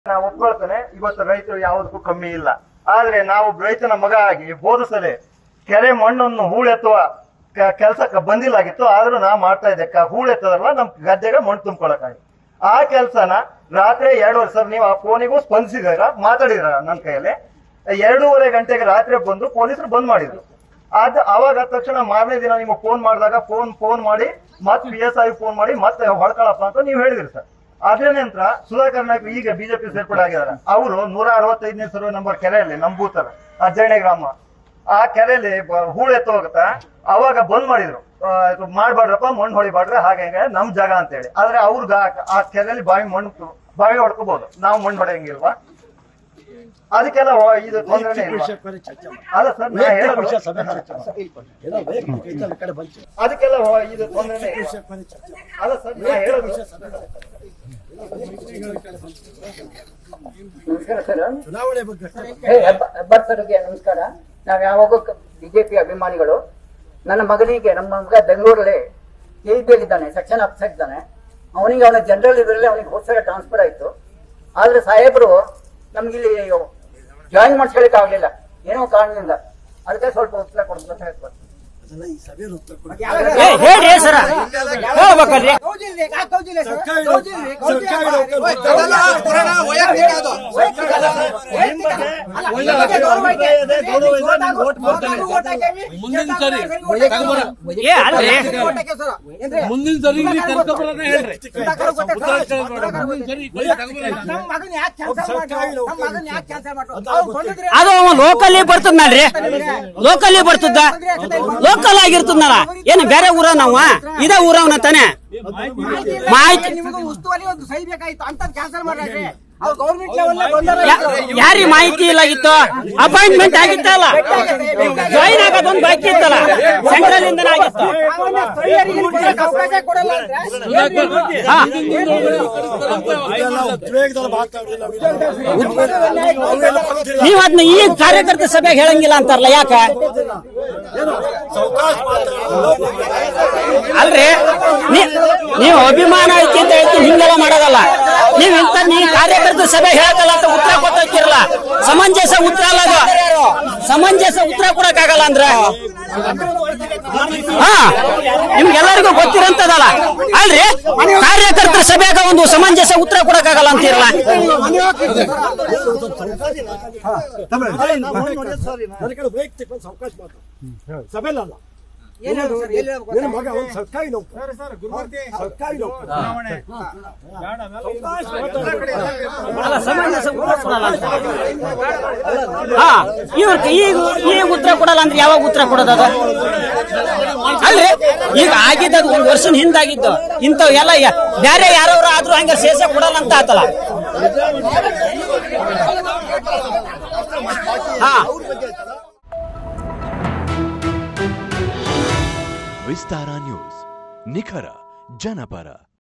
ನಾವು ಒಪ್ಕೊಳ್ತೇನೆ ಇವತ್ತು ರೈತರು ಯಾವುದಕ್ಕೂ ಕಮ್ಮಿ ಇಲ್ಲ ಆದ್ರೆ ನಾವು ರೈತನ ಮಗ ಆಗಿ ಹೋದ ಸಲ ಕೆರೆ ಮಣ್ಣನ್ನು ಹೂಳೆತ್ತುವ ಕೆಲಸಕ್ಕೆ ಬಂದಿಲ್ಲಾಗಿತ್ತು ಆದ್ರೂ ನಾ ಮಾಡ್ತಾ ಇದ್ದೆ ಕ- ಹೂಳೆತ್ತದಲ್ಲ ನಮ್ ಗದ್ದೆಗೆ ಮಣ್ಣು ತುಂಬ್ಕೊಳಕಾಗಿ ಆ ಕೆಲಸನ ರಾತ್ರಿ ಎರಡೂವರೆ ಸರ್ ನೀವು ಆ ಫೋನಿಗೂ ಸ್ಪಂದಿಸಿದಾರ ಮಾತಾಡಿದ್ರ ನನ್ನ ಕೈಯಲ್ಲಿ ಎರಡೂವರೆ ಗಂಟೆಗೆ ರಾತ್ರಿ ಬಂದು ಪೊಲೀಸರು ಬಂದ್ ಮಾಡಿದ್ರು ಅದ್ ಅವಾಗ ತಕ್ಷಣ ಮಾರನೇ ದಿನ ನಿಮಗೆ ಫೋನ್ ಮಾಡಿದಾಗ ಫೋನ್ ಫೋನ್ ಮಾಡಿ ಮತ್ತೆ ಪಿ ಎಸ್ ಐ ಫೋನ್ ಮಾಡಿ ಮತ್ತೆ ಹೊಡ್ಕೊಳಪ್ಪ ಅಂತ ನೀವು ಹೇಳಿದ್ರಿ ಸರ್ ಅದ್ರ ನಂತರ ಸುಧಾಕರ್ ನಾಯ್ಕ ಈಗ ಬಿಜೆಪಿ ಸೇರ್ಪಡೆ ಆಗಿದ್ದಾರೆ ಅವರು ನೂರ ಅರವತ್ತೈದನೇ ಸರ್ವೆ ನಂಬರ್ ಕೆರೆಯಲ್ಲಿ ನಮ್ಮ ಬೂತಲ್ಲ ಅಜ್ಜಣ್ಣೆ ಗ್ರಾಮ ಆ ಕೆರೆಯಲ್ಲಿ ಬ- ಹೂಳು ಎತ್ತು ಹೋಗುತ್ತಾ ಅವಾಗ ಬಂದ್ ಮಾಡಿದ್ರು ಆ, ಇದು ಮಾಡ್ಬಾರ್ದಪ್ಪ ಮಣ್ಣು ಹೊಡಿಬಾರ್ದ್ರೆ ಹಾಗೆ ಹಿಂಗೆ ನಮ್ ಜಾಗ ಅಂತ ಹೇಳಿ ಆದ್ರೆ ಅವ್ರಿಗೆ ಆ- ಆ ಕೆರೆಯಲ್ಲಿ ಬಾವಿ ಮಣ್ಣು ಬಾವಿ ಹೊಡ್ಕೋಬಹುದು ನಾವು ಮಣ್ಣು ಹೊಡೆಯಂಗಿಲ್ವಾ ಅದಕ್ಕೆಲ್ಲ ಹೊ- ಇದು ತೊಂದರೆ ಇಲ್ವಾ ಅಲ್ಲ ಸರ್ ನಾ ಹೇಳೋದು ಅದಕ್ಕೆಲ್ಲ ಹೊ- ಇದು ತೊಂದರೆ ಅಲ್ಲ ಸರ್ ನಾ ಹೇಳೋದು ನಮಸ್ಕಾರ ಸರ್ ಚುನಾವಣೆ ಬಗ್ಗೆ ಹೇ ಹೆಬ್ಬ- ಹೆಬ್ಬಾರ್ ಸರ್ಗೆ ನಮಸ್ಕಾರ ನಾವು ಯಾವಾಗೂ ಬಿಜೆಪಿ ಅಭಿಮಾನಿಗಳು ನನ್ನ ಮಗನಿಗೆ ನಮ್ಮ ಮಗ ಬೆಂಗಳೂರಲ್ಲಿ ಕೆ ಇದ್ದಾನೆ ಸೆಕ್ಷನ್ ಆಫೀಸರ್ ಇದ್ದಾನೆ ಅವನಿಗೆ ಅವನ ಜನರಲ್ ಇದರಲ್ಲಿ ಅವನಿಗೆ ಹೋದ್ಸಲ ಟ್ರಾನ್ಸ್ಫರ್ ಆಯ್ತು ಆದ್ರೆ ಸಾಹೇಬರು ನಮ್ಗೆ ಇಲ್ಲಿ ಜಾಯಿನ್ ಮಾಡಿಸ್ಕೊಳಕ್ ಆಗ್ಲಿಲ್ಲ ಏನೋ ಕಾರಣದಿಂದ ಅದಕ್ಕೆ ಸ್ವಲ್ಪ ಉತ್ತರ ಕೊಡ್ಬೇಕಾಗ್ತದೆ ಅದೆಲ್ಲ ಈ ಸಭೆಯಲ್ಲಿ ಉತ್ತರ ಕೊಡಿ. ಹೇಳ್ರಿ ಸರ ಹೇಳ್ಬೇಕಲ್ರಿ ಸರ್ಕಾರಿ ನೌಕ- ಸರ್ಕಾರಿ ನೌಕರರು ಮುಂದಿನ ಸರಿ ಏ ಅಲ್ರಿ ಮುಂದಿನ ಸರಿ ಇಲ್ಲಿ ಕರ್ಕೊಂಬರೋಣ ಹೇಳ್ರಿ ಮುಂದಿನ ಸರಿ ಇಲ್ಲಿ ಕರ್ಕೊಂಬರೋಣ. ಸರ್ಕಾರಿ ಅದು ಅವ ಲೋಕಲ್ಲಿ ಬರ್ತದ ನೋಡ್ರಿ ಲೋಕಲ್ಲಿ ಬರ್ತದ ಲೋಕಲ್ ಆಗಿರ್ತದಲ್ಲ ಏನು ಬೇರೆ ಊರ ನಾವ ಇದೇ ಊರವನ ತಾನೆ ಮಾಹಿತಿ ನಿಮಗೆ ಉಸ್ತುವಾರಿ ಒಂದು ಸಹಿ ಬೇಕಾಗಿತ್ತು ಅಂತ ಕ್ಯಾನ್ಸಲ್ ಮಾಡ್ರಿ ಅವ್ರು ಗೌರ್ಮೆಂಟ್ ಲೆವೆಲ್ ಯಾ- ಯಾರಿಗೆ ಮಾಹಿತಿ ಇಲ್ಲಾಗಿತ್ತು ಅಪಾಯಿಂಟ್ಮೆಂಟ್ ಆಗಿತ್ತಲ್ಲ ಜಾಯಿನ್ ಆಗೋದೊಂದು ಬಾಕಿ ಇತ್ತಲ್ಲ ಸೆಂಟ್ರಲ್ ಇಂದ ಆಗಿತ್ತು ಅವಕಾಶ ಕೊಡಲ್ಲ ಅಂದ್ರೆ ಹಾ. ಇದೆಲ್ಲ ಉದ್ವೇಗದಲ್ಲಿ ಮಾತಾಡ್ಲಿಲ್ಲ ಅವೆಲ್ಲ ಬರ್ತಿಲ್ಲ. ನೀವ್ ಅದನ್ನ ಈ ಕಾರ್ಯಕರ್ತ ಸಭೆಗೆ ಹೇಳಂಗಿಲ್ಲ ಅಂತಾರಲ್ಲ ಯಾಕ ಏನು ಸಾವಕಾಶ ಮಾತಾಡೋದು ಅಲ್ರಿ ನೀ- ನೀವು ಅಭಿಮಾನ ಐತಿ ಅಂತ ಹೇಳ್ತೀನಿ ಹಿಂಗೆಲ್ಲ ಮಾಡೋದಲ್ಲ ನೀವ್ ಇಂತ ನೀ ಕಾರ್ಯಕರ್ತ ಸಭೆ ಹೇಳಕಲ್ಲ ಅಂತ ಉತ್ತರ ಕೊಟ್ಟಿರಲ್ಲ ಸಮಂಜಸ ಉತ್ತರ ಅಲ್ಲ ಅದು ಸಮಂಜಸ ಉತ್ತರ ಕೊಡಕ್ಕಾಗಲ್ಲ ಅಂದ್ರೆ ಹಾ ನಿಮ್ಗೆಲ್ಲರಿಗೂ ಗೊತ್ತಿರಂತದಲ್ಲ ಅಲ್ರಿ ಕಾರ್ಯಕರ್ತರ ಸಭೆಯಾಗ ಒಂದು ಸಮಂಜಸ ಉತ್ತರ ಕೊಡಕ್ಕಾಗಲ್ಲ ಅಂತಿರಲ್ಲ ನನ್ನ ಕಡೆ ವೈಯಕ್ತಿಕ ಒಂದು ಸಾವಕಾಶ ಮಾತಾಡ ಸಭೆಲಲ್ಲ ನಿನ್ನ ಮಗ ಒಂದು ಸರ್ಕಾರಿ ನೌಕರ ಸರ್ಕಾರಿ ನೌಕರ ಸಾವಕಾಶ ಮಾತಾಡು. ಅಲ್ಲ, ಸಮಂಜಸ ಉತ್ತರ ಕೊಡಲ್ಲ ಅಂತ. ಹಾ ಇವ್ರ ಈಗ ಈಗ ಉತ್ತರ ಕೊಡಲ್ಲ ಅಂದ್ರೆ ಯಾವಾಗ ಉತ್ತರ ಕೊಡೋದು ಅದು ಅಲ್ರಿ ಈಗ ಆಗಿದ್ದದು ಒಂದ್ ವರ್ಷದ ಹಿಂದಾಗಿದ್ದು ಇಂಥವ್ ಎಲ್ಲ ಯ- ಬೇರೆ ಯಾರವ್ರ ಆದ್ರೂ ಹಂಗ ಶೇಷ ಕೊಡಲ್ಲ ಅಂತ ಆತಲ್ಲ ಹಾ ವಿಸ್ತಾರ ನ್ಯೂಸ್ ನಿಖರ ಜನಪರ